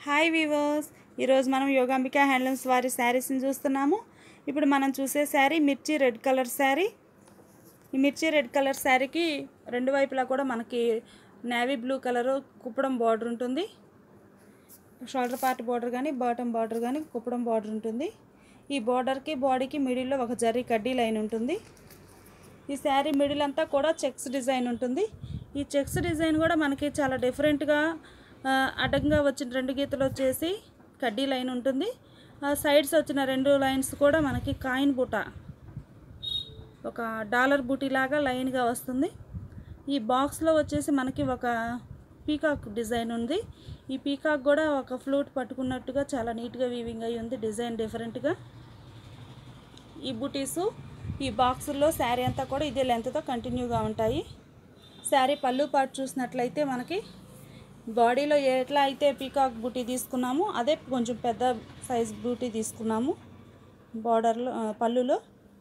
hi weavers ఈరోజు మనం Yogambika handlooms వారి శారీస్ని చూస్తున్నాము ఇప్పుడు మనం చూసే శారీ మిర్చి రెడ్ కలర్ శారీ ఈ మిర్చి రెడ్ కలర్ శారీకి రెండు వైపులా కూడా మనకి నేవీ బ్లూ కలర్ కుప్పడం బార్డర్ ఉంటుంది షోల్డర్ పార్ట్ బార్డర్ కానీ బాటమ్ బార్డర్ కానీ కుప్పడం బార్డర్ ఉంటుంది ఈ బార్డర్కి బాడీకి మిడిల్లో ఒక జరీ కడ్డీ లైన్ ఉంటుంది ఈ శారీ మిడిల్ అంతా కూడా చెక్స్ డిజైన్ ఉంటుంది ఈ చెక్స్ డిజైన్ కూడా మనకి చాలా డిఫరెంట్గా ఆ, అడ్డంగా వచ్చిన రెండు గీతలు వచ్చేసి కడ్డీ లైన్ ఉంటుంది ఆ సైడ్స్ వచ్చిన రెండు లైన్స్ కూడా మనకి కాయిన్ బుట్ట ఒక డాలర్ బూటీ లాగా లైన్గా వస్తుంది ఈ బాక్స్లో వచ్చేసి మనకి ఒక పీకాక్ డిజైన్ ఉంది ఈ పీకాక్ కూడా ఒక ఫ్లూట్ పట్టుకున్నట్టుగా చాలా నీట్గా వీవింగ్ అయి ఉంది డిజైన్ డిఫరెంట్గా ఈ బూటీసు ఈ బాక్సుల్లో శారీ అంతా కూడా ఇదే లెంత్తో కంటిన్యూగా ఉంటాయి శారీ పళ్ళు పాటు చూసినట్లయితే మనకి బాడీలో ఎట్లా అయితే పీకాక్ బూటీ తీసుకున్నామో అదే కొంచెం పెద్ద సైజ్ బూటీ తీసుకున్నాము బార్డర్లో ఆ, పళ్ళులో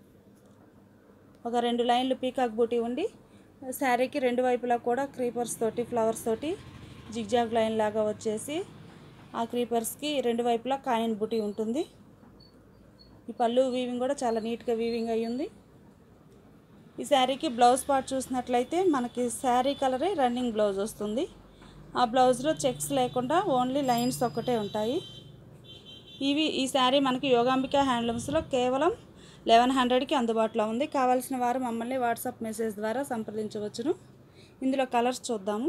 ఒక రెండు లైన్లు పీకాక్ బూటీ ఉండి శారీకి రెండు వైపులా కూడా క్రీపర్స్ తోటి ఫ్లవర్స్ తోటి జిగ్జాగ్ లైన్ లాగా వచ్చేసి ఆ క్రీపర్స్కి రెండు వైపులా కాయిన్ బూటీ ఉంటుంది ఈ పళ్ళు వీవింగ్ కూడా చాలా నీట్గా వీవింగ్ అయి ఉంది ఈ శారీకి బ్లౌజ్ పార్ట్ చూసినట్లయితే మనకి శారీ కలరే రన్నింగ్ బ్లౌజ్ వస్తుంది ఆ బ్లౌజ్లో చెక్స్ లేకుండా ఓన్లీ లైన్స్ ఒక్కటే ఉంటాయి ఇవి ఈ శారీ మనకి యోగాంబిక హ్యాండ్లూమ్స్లో కేవలం లెవెన్ హండ్రెడ్కి అందుబాటులో ఉంది కావాల్సిన వారు మమ్మల్ని వాట్సాప్ మెసేజ్ ద్వారా సంప్రదించవచ్చును ఇందులో కలర్స్ చూద్దాము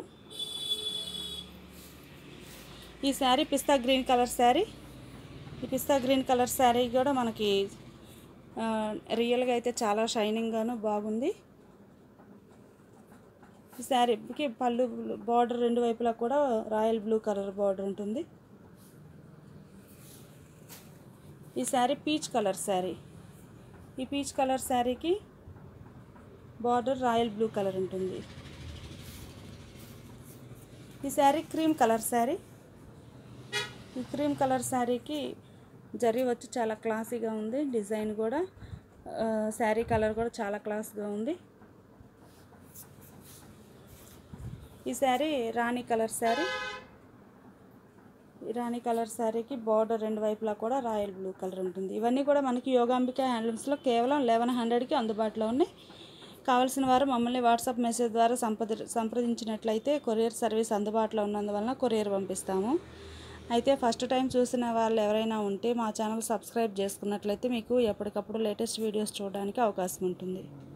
ఈ శారీ పిస్తా గ్రీన్ కలర్ శారీ ఈ పిస్తా గ్రీన్ కలర్ శారీ కూడా మనకి ఆ, రియల్గా అయితే చాలా షైనింగ్గాను బాగుంది ఈ శారీకి పళ్ళు బార్డర్ రెండు వైపులా కూడా రాయల్ బ్లూ కలర్ బార్డర్ ఉంటుంది ఈ శారీ పీచ్ కలర్ శారీ ఈ పీచ్ కలర్ శారీకి బార్డర్ రాయల్ బ్లూ కలర్ ఉంటుంది ఈ శారీ క్రీమ్ కలర్ శారీ ఈ క్రీమ్ కలర్ శారీకి జరీ వచ్చి చాలా క్లాసీగా ఉంది డిజైన్ కూడా ఆ, శారీ కలర్ కూడా చాలా క్లాస్గా ఉంది ఈ శారీ రాణి కలర్ శారీ ఈ రాణి కలర్ శారీకి బార్డర్ రెండు వైపులా కూడా రాయల్ బ్లూ కలర్ ఉంటుంది ఇవన్నీ కూడా మనకి యోగాంబిక హ్యాండ్లూమ్స్లో కేవలం లెవెన్ హండ్రెడ్కి అందుబాటులో ఉన్నాయి కావాల్సిన వారు మమ్మల్ని వాట్సాప్ మెసేజ్ ద్వారా సంప్రది సంప్రదించినట్లయితే కొరియర్ సర్వీస్ అందుబాటులో ఉన్నందువలన కొరియర్ పంపిస్తాము అయితే ఫస్ట్ టైం చూసిన వాళ్ళు ఎవరైనా ఉంటే మా ఛానల్ సబ్స్క్రైబ్ చేసుకున్నట్లయితే మీకు ఎప్పటికప్పుడు లేటెస్ట్ వీడియోస్ చూడడానికి అవకాశం ఉంటుంది